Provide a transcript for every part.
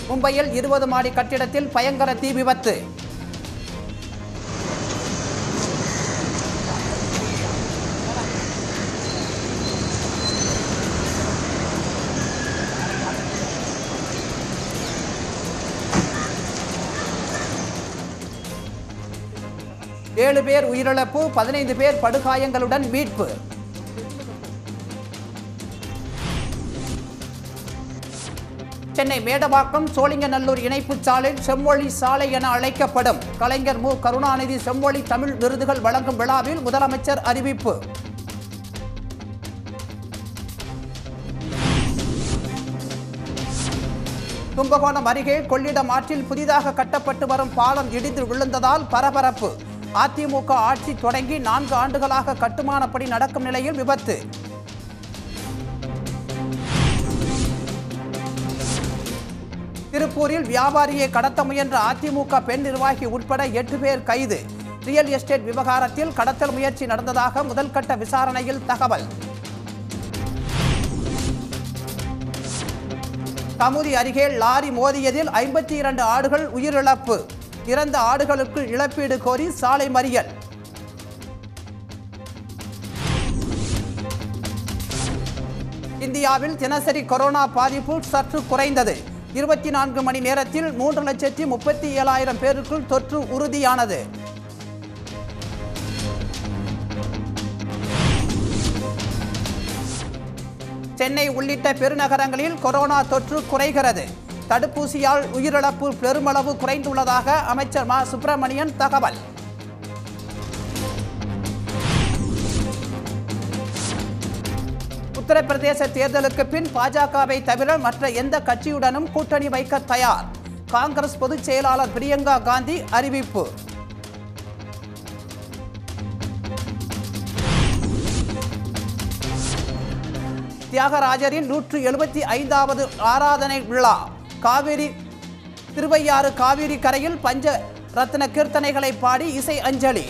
மும்பையில் இருபது மாடி கட்டிடத்தில் பயங்கர தீ விபத்து ஏழு பேர் உயிரிழப்பு பதினைந்து பேர் படுகாயங்களுடன் மீட்பு சென்னை மேடவாக்கம் சோழிங்கநல்லூர் இணைப்புச் சாலை செம்மொழி சாலை என அழைக்கப்படும் கலைஞர் மு கருணாநிதி செம்மொழி தமிழ் விருதுகள் வழங்கும் விழாவில் முதலமைச்சர் அறிவிப்பு கும்பகோணம் அருகே கொள்ளிடம் ஆற்றில் புதிதாக கட்டப்பட்டு வரும் பாலம் இடிந்து விழுந்ததால் பரபரப்பு அதிமுக ஆட்சி தொடங்கி நான்கு ஆண்டுகளாக கட்டுமானப்படி நடக்கும் நிலையில் விபத்து திருப்பூரில் வியாபாரியை கடத்த முயன்ற அதிமுக பெண் நிர்வாகி உட்பட எட்டு பேர் கைது ரியல் எஸ்டேட் விவகாரத்தில் கடத்தல் முயற்சி நடந்ததாக முதல்கட்ட விசாரணையில் தகவல் கமுதி அருகே லாரி மோதியதில் ஐம்பத்தி இரண்டு ஆடுகள் உயிரிழப்பு இறந்த ஆடுகளுக்கு இழப்பீடு கோரி சாலை மறியல் இந்தியாவில் தினசரி கொரோனா பாதிப்பு சற்று குறைந்தது இருபத்தி நான்கு மணி நேரத்தில் மூன்று லட்சத்தி முப்பத்தி ஏழாயிரம் பேருக்குள் தொற்று உறுதியானது சென்னை உள்ளிட்ட பெருநகரங்களில் கொரோனா தொற்று குறைகிறது தடுப்பூசியால் உயிரிழப்பு பெருமளவு குறைந்துள்ளதாக அமைச்சர் மா சுப்பிரமணியன் தகவல் உத்தரப்பிரதேச தேர்தலுக்கு பின் பாஜகவை தவிர மற்ற எந்த கட்சியுடனும் கூட்டணி வைக்க தயார் காங்கிரஸ் பொதுச் செயலாளர் பிரியங்கா காந்தி அறிவிப்பு தியாகராஜரின் நூற்று எழுபத்தி ஐந்தாவது ஆராதனை விழா காவிரி திருவையாறு காவிரி கரையில் பஞ்ச ரத்ன கீர்த்தனைகளை பாடி இசை அஞ்சலி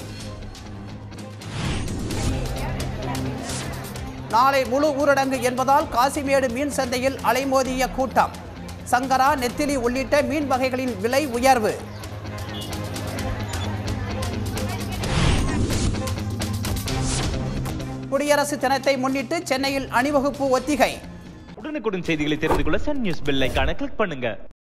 நாளை முழு ஊரடங்கு என்பதால் காசிமேடு மீன் சந்தையில் அலைமோதிய கூட்டம் சங்கரா நெத்திலி உள்ளிட்ட மீன் வகைகளின் விலை உயர்வு குடியரசு தினத்தை முன்னிட்டு சென்னையில் அணிவகுப்பு ஒத்திகை உடனுக்குடன் செய்திகளை தெரிந்து கொள்ள சன் நியூஸ் பெல் ஐகானை கிளிக் பண்ணுங்க